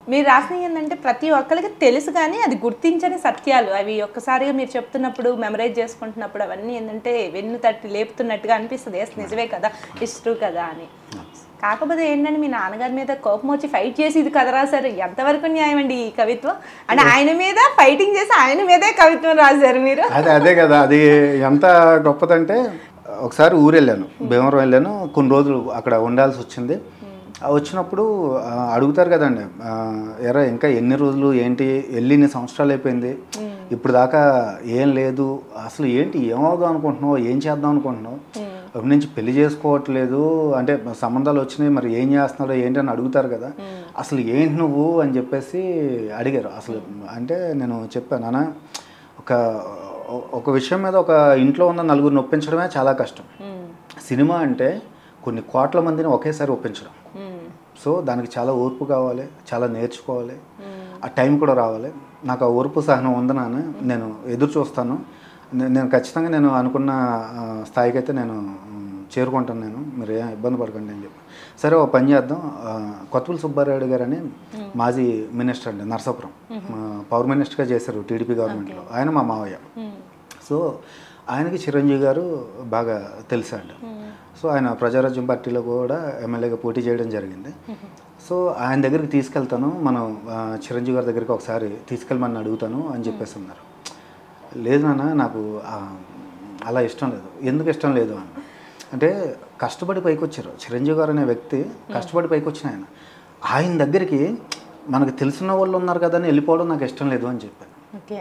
మీరు రాసినవి ఏంటంటే ప్రతి ఒక్కరికి తెలుసు కానీ అది గుర్తించని సత్యాలు అవి ఒక్కసారిగా మీరు చెప్తున్నప్పుడు మెమరైజ్ చేసుకుంటున్నప్పుడు అవన్నీ ఏంటంటే వెన్ను తట్టి లేపుతున్నట్టుగా అనిపిస్తుంది ఎస్ నిజమే కదా ఇట్స్ ట్రూ కదా అని కాకపోతే ఏంటంటే మీ నాన్నగారి మీద కోపం వచ్చి ఫైట్ చేసి ఇది కథ రాశారు ఎంతవరకు న్యాయం అండి ఈ కవిత్వం అంటే ఆయన మీద ఫైటింగ్ చేసి ఆయన మీదే కవిత్వం రాశారు మీరు అదే అదే కదా అది ఎంత గొప్పదంటే ఒకసారి ఊరు వెళ్ళాను భీమవరం వెళ్ళాను కొన్ని రోజులు అక్కడ ఉండాల్సి వచ్చింది ఆ వచ్చినప్పుడు ఆ, అడుగుతారు కదండి ఆ, ఎరా ఇంకా ఎన్ని రోజులు ఏంటి వెళ్ళి ఇన్ని సంవత్సరాలు అయిపోయింది ఇప్పుడు దాకా ఏం లేదు అసలు ఏంటి ఏమవుదాం అనుకుంటున్నావు ఏం చేద్దాం అనుకుంటున్నావు అప్పటి నుంచి పెళ్లి చేసుకోవట్లేదు అంటే సంబంధాలు వచ్చినాయి మరి ఏం చేస్తున్నాడో ఏంటి అని అడుగుతారు కదా అసలు ఏంటి నువ్వు అని చెప్పేసి అడిగారు అసలు అంటే నేను చెప్పాను నాన్న ఒక ఒక విషయం మీద ఒక ఇంట్లో ఉన్న నలుగురిని ఒప్పించడమే చాలా కష్టం సినిమా అంటే కొన్ని కోట్ల మందిని ఒకేసారి ఒప్పించడం సో దానికి చాలా ఓర్పు కావాలి చాలా నేర్చుకోవాలి ఆ టైం కూడా రావాలి నాకు ఆ ఓర్పు సహనం ఉంది నాన్న నేను ఎదురు చూస్తాను నే- నేను ఖచ్చితంగా నేను అనుకున్న ఆ, స్థాయికి అయితే నేను మ్, చేరుకుంటాను నేను మీరు ఏం ఇబ్బంది పడకండి అని చెప్పి సరే ఒక పని చేద్దాం ఆ, కొత్తపల్లి సుబ్బారాయుడు గారు అని మాజీ మినిస్టర్ అండి నరసాపురం మా పవర్ మినిస్టర్గా చేశారు టీడీపీ గవర్నమెంట్లో ఆయన మా మావయ్య సో ఆయనకి చిరంజీవి గారు బాగా తెలుసండి సో ఆయన ప్రజారాజ్యం పార్టీలో కూడా ఎమ్మెల్యేగా పోటీ చేయడం జరిగింది సో ఆయన దగ్గరికి తీసుకెళ్తాను మనం ఆ, చిరంజీవి గారి దగ్గరికి ఒకసారి తీసుకెళ్ళమని అడుగుతాను అని చెప్పేసి అన్నారు లేదు నాన్న నాకు ఆ, అలా ఇష్టం లేదు ఎందుకు ఇష్టం లేదు అని అంటే కష్టపడి పైకి వచ్చారు చిరంజీవి గారు అనే వ్యక్తి కష్టపడి పైకి వచ్చిన ఆయన ఆయన దగ్గరికి మనకు తెలిసిన వాళ్ళు ఉన్నారు కదా అని వెళ్ళిపోవడం నాకు ఇష్టం లేదు అని చెప్పాను ఓకే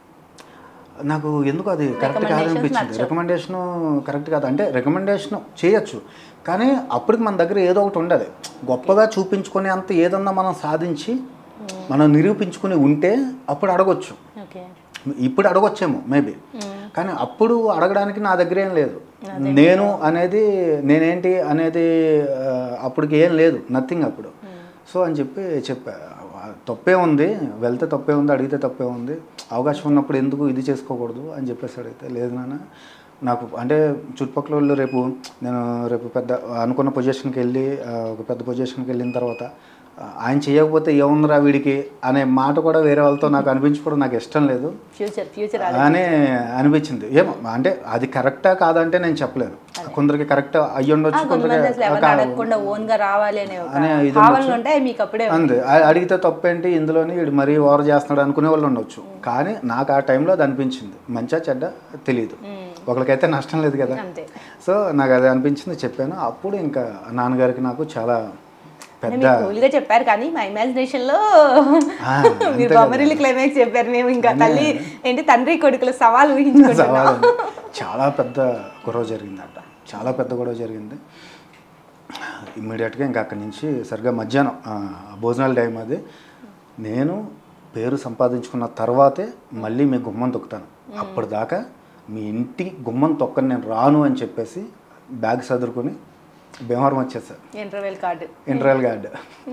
నాకు ఎందుకు అది కరెక్ట్ కాదనిపించింది రికమెండేషన్ కరెక్ట్ కాదు అంటే రికమెండేషన్ చేయొచ్చు కానీ అప్పటికి మన దగ్గర ఏదో ఒకటి ఉండదు గొప్పగా చూపించుకునే అంత ఏదన్నా మనం సాధించి మనం నిరూపించుకుని ఉంటే అప్పుడు అడగొచ్చు ఓకే ఇప్పుడు అడగొచ్చేమో మేబీ కానీ అప్పుడు అడగడానికి నా దగ్గర ఏం లేదు నేను అనేది నేనేంటి అనేది ఆ, అప్పటికి ఏం లేదు నథింగ్ అప్పుడు సో అని చెప్పి చెప్పా ఆ, తప్పే ఉంది వెళ్తే తప్పే ఉంది అడిగితే తప్పే ఉంది అవకాశం ఉన్నప్పుడు ఎందుకు ఇది చేసుకోకూడదు అని చెప్పేసి అడిగితే లేదు నాన్న నాకు అంటే చుట్టుపక్కల వాళ్ళు రేపు నేను రేపు పెద్ద అనుకున్న పొజిషన్కి వెళ్ళి ఆ, ఒక పెద్ద పొజిషన్కి వెళ్ళిన తర్వాత ఆ, ఆయన చేయకపోతే ఏముందిరా వీడికి అనే మాట కూడా వేరే వాళ్ళతో నాకు అనిపించుకోవడం నాకు ఇష్టం లేదు ఫ్యూచర్ ఫ్యూచర్ అని అనిపించింది ఏమో అంటే అది కరెక్టా కాదంటే నేను చెప్పలేను కొందరికి కరెక్ట్ అయ్యి ఉండొచ్చు కొంతమంది అసలు ఎవరిని కొందరికి అడగకుండా ఓన్ గా రావాలి అనే ఒక అనే ఇది భావనలు ఉంటాయి మీకు అప్పుడే అంతే అ- అడిగితే తప్పేంటి ఇందులోని వీడు మరీ ఓవర్ చేస్తున్నాడు అనుకునే వాళ్ళు ఉండొచ్చు కానీ నాకు ఆ టైంలో అది అనిపించింది మంచిగా చెడ్డ తెలియదు ఒకరికైతే నష్టం లేదు కదా అంతే సో నాకు అది అనిపించింది చెప్పాను అప్పుడు ఇంకా నాన్నగారికి నాకు చాలా అంటే పెద్ద మీరు కూల్గా చెప్పారు కానీ మా ఇమాజినేషన్ లో ఆ, మీరు బొమ్మరిల్లు క్లైమాక్స్ చెప్పారు మేము ఇంకా తల్లి ఏంటి తండ్రి కొడుకుల సవాల్ ఊహించుకుంటున్నాం సవాలు చాలా పెద్ద గొడవ జరిగిందంట చాలా పెద్ద గొడవ జరిగింది ఇమ్మీడియట్గా ఇంకా అక్కడి నుంచి సరిగ్గా మధ్యాహ్నం ఆ, భోజనాల టైం అది నేను పేరు సంపాదించుకున్న తర్వాతే మళ్ళీ మీ గుమ్మం తొక్కుతాను అప్పటిదాకా మీ ఇంటి గుమ్మం తొక్కని నేను రాను అని చెప్పేసి బ్యాగ్ సదురుకొని భీమవరం వచ్చేసాను interval card interval guard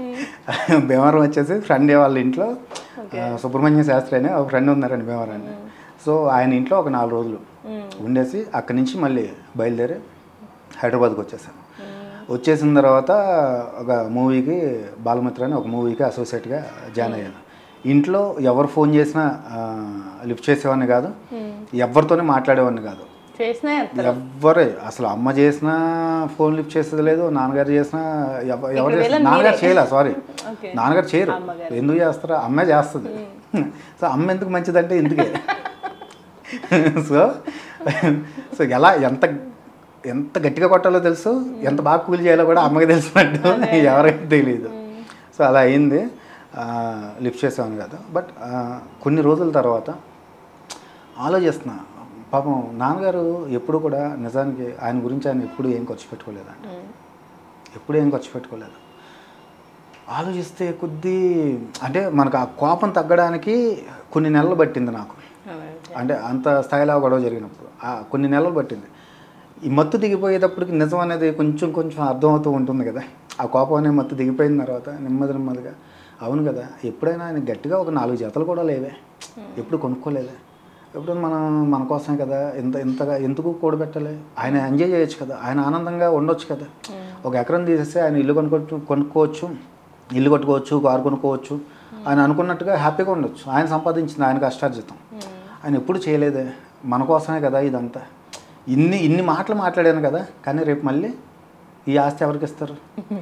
Bhimavaram వచ్చేసి ఫ్రెండ్ వాళ్ళ ఇంట్లో ఆ, సుబ్రహ్మణ్య శాస్త్రి అనే ఒక ఫ్రెండ్ ఉన్నారండి భీమవరాన్ని సో ఆయన ఇంట్లో ఒక నాలుగు రోజులు ఉండేసి అక్కడి నుంచి మళ్ళీ బయలుదేరి హైదరాబాద్కి వచ్చేసాను వచ్చేసిన తర్వాత ఒక మూవీకి బాలమిత్ర అని ఒక మూవీకి అసోసియేట్గా జాయిన్ అయ్యాను ఇంట్లో ఎవరు ఫోన్ చేసినా లిఫ్ట్ చేసేవాడిని కాదు ఎవరితోనే మాట్లాడేవాడిని కాదు చేసినా ఎవ్వరే అసలు అమ్మ చేసినా ఫోన్ లిఫ్ట్ చేసేది లేదు నాన్నగారు చేసినా ఎవ- ఎవరు చేసిన వీళ్ళని నాన్నగారు చేయలే సారీ ఓకే నాన్నగారు చేయరు ఎందుకు చేస్తారా అమ్మే చేస్తుంది సో అమ్మ ఎందుకు మంచిదంటే ఎందుకే సో సో ఎలా ఎంత ఎంత గట్టిగా కొట్టాలో తెలుసు ఎంత బాగా కూలి చేయాలో కూడా అమ్మకి తెలిసినట్టు ఎవరైతే తెలియదు సో అలా అయింది లిఫ్ట్ చేసాను కదా బట్ కొన్ని రోజుల తర్వాత ఆలోచిస్తున్నా పాపం నాన్నగారు ఎప్పుడు కూడా నిజానికి ఆయన గురించి ఆయన ఎప్పుడు ఏం ఖర్చు పెట్టుకోలేదంట ఎప్పుడు ఏం ఖర్చు పెట్టుకోలేదు ఆలోచిస్తే కొద్దీ అంటే మనకు ఆ కోపం తగ్గడానికి కొన్ని నెలలు పట్టింది నాకు అంటే అంత స్థాయిలో గొడవ జరిగినప్పుడు ఆ కొన్ని నెలలు పట్టింది ఈ మత్తు దిగిపోయేటప్పటికి నిజం అనేది కొంచెం కొంచెం అర్థమవుతూ ఉంటుంది కదా ఆ కోపం అనే మత్తు దిగిపోయిన తర్వాత నెమ్మది నెమ్మదిగా అవును కదా ఎప్పుడైనా ఆయన గట్టిగా ఒక నాలుగు జతలు కూడా లేవే ఎప్పుడు కొనుక్కోలేదే ఎప్పుడు మనం మన కోసమే కదా ఇంత ఇంతగా ఎందుకు కూడబెట్టాలి ఆయన ఎంజాయ్ చేయొచ్చు కదా ఆయన ఆనందంగా ఉండొచ్చు కదా ఒక ఎకరం తీసేస్తే ఆయన ఇల్లు కొనుక్కొచ్చు కొనుక్కోవచ్చు ఇల్లు కట్టుకోవచ్చు కారు కొనుక్కోవచ్చు ఆయన అనుకున్నట్టుగా హ్యాపీగా ఉండొచ్చు ఆయన సంపాదించింది ఆయన కష్టార్జితం ఆయన ఎప్పుడు చేయలేదే మన కోసమే కదా ఇదంతా ఇన్ని ఇన్ని మాటలు మాట్లాడాను కదా కానీ రేపు మళ్ళీ ఈ ఆస్తి ఎవరికి ఇస్తారు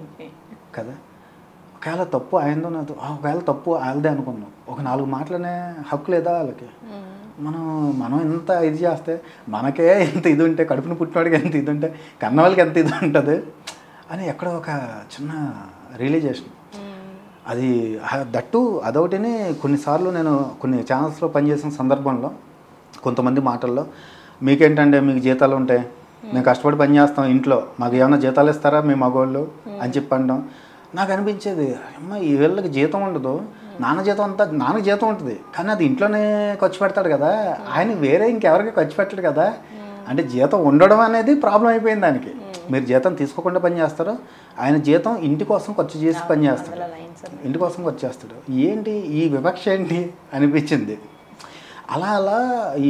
కదా ఒకవేళ తప్పు ఆయనదో నాదో ఆ, ఒకవేళ తప్పు వాళ్ళదే అనుకున్నాం ఒక నాలుగు మాటలనే హక్కు లేదా వాళ్ళకి మనం మనం ఎంత ఇది చేస్తే మనకే ఎంత ఇది ఉంటే కడుపున పుట్టినవాడికి ఎంత ఇది ఉంటే కన్న వాళ్ళకి ఎంత ఇది ఉంటుంది అని ఎక్కడో ఒక చిన్న రియలైజేషన్ అది ఆ దట్టు అదొకటిని కొన్నిసార్లు నేను కొన్ని ఛానల్స్లో పనిచేసిన సందర్భంలో కొంతమంది మాటల్లో మీకేంటంటే మీకు జీతాలు ఉంటాయి మేము కష్టపడి పని చేస్తాం ఇంట్లో మాకు ఏమైనా జీతాలు ఇస్తారా మీ మగవాళ్ళు అని చెప్పి అంటాం నాకు అనిపించేది అమ్మ ఈ వీళ్ళకి జీతం ఉండదు నాన్న జీతం అంతా నాన్న జీతం ఉంటుంది కానీ అది ఇంట్లోనే ఖర్చు పెడతాడు కదా ఆయన వేరే ఇంకెవరికి ఖర్చు పెట్టడు కదా అంటే జీతం ఉండడం అనేది ప్రాబ్లం అయిపోయింది దానికి మీరు జీతం తీసుకోకుండా పని చేస్తారు ఆయన జీతం ఇంటి కోసం ఖర్చు చేసి పని చేస్తాడు అందులో లైన్స్ ఇంటి కోసం వచ్చేస్తాడు ఏంటి ఈ వివక్ష ఏంటి అనిపించింది అలా అలా ఈ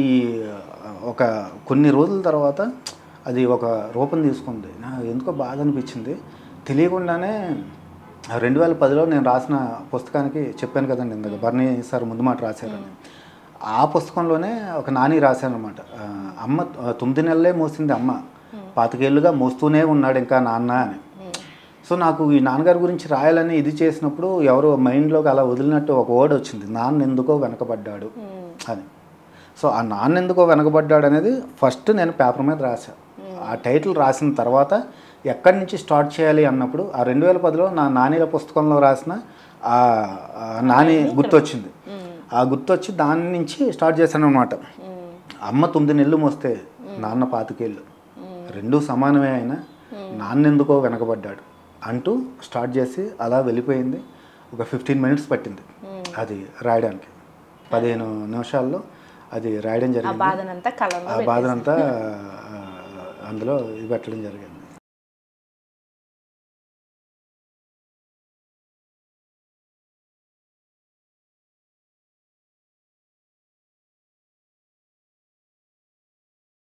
ఒక కొన్ని రోజుల తర్వాత అది ఒక రూపం తీసుకుంది నాకు ఎందుకో బాధ అనిపించింది తెలియకుండానే రెండు వేల పదిలో నేను రాసిన పుస్తకానికి చెప్పాను కదండి ఇందాక బర్నీ సార్ ముందు మాట రాశారని ఆ పుస్తకంలోనే ఒక నాని రాశానమాట అమ్మ తొమ్మిది నెలలే మోసింది అమ్మ పాతికేళ్ళుగా మోస్తూనే ఉన్నాడు ఇంకా నాన్న అని సో నాకు ఈ నాన్నగారి గురించి రాయాలని ఇది చేసినప్పుడు ఎవరో మైండ్లోకి అలా వదిలినట్టు ఒక వర్డ్ వచ్చింది నాన్న ఎందుకో వెనకబడ్డాడు అని సో ఆ నాన్న ఎందుకో వెనకబడ్డాడు అనేది ఫస్ట్ నేను పేపర్ మీద రాశా ఆ టైటిల్ రాసిన తర్వాత ఎక్కడి నుంచి స్టార్ట్ చేయాలి అన్నప్పుడు ఆ రెండు వేల పదిలో నా నానీల పుస్తకంలో రాసిన ఆ ఆ నాని గుర్తొచ్చింది ఆ గుర్తొచ్చి దాని నుంచి స్టార్ట్ చేశాను అనమాట అమ్మ తొమ్మిది నెలలు మోస్తే నాన్న పాతికేళ్ళు రెండు సమానమే అయినా నాన్నెందుకో వెనకబడ్డాడు అంటూ స్టార్ట్ చేసి అలా వెళ్ళిపోయింది ఒక ఫిఫ్టీన్ మినిట్స్ పట్టింది అది రాయడానికి పదిహేను నిమిషాల్లో అది రాయడం ఆ జరిగింది బాధనంతా కళలో ఆ బాధనంతా ఆ, అందులో ఇది పెట్టడం జరిగింది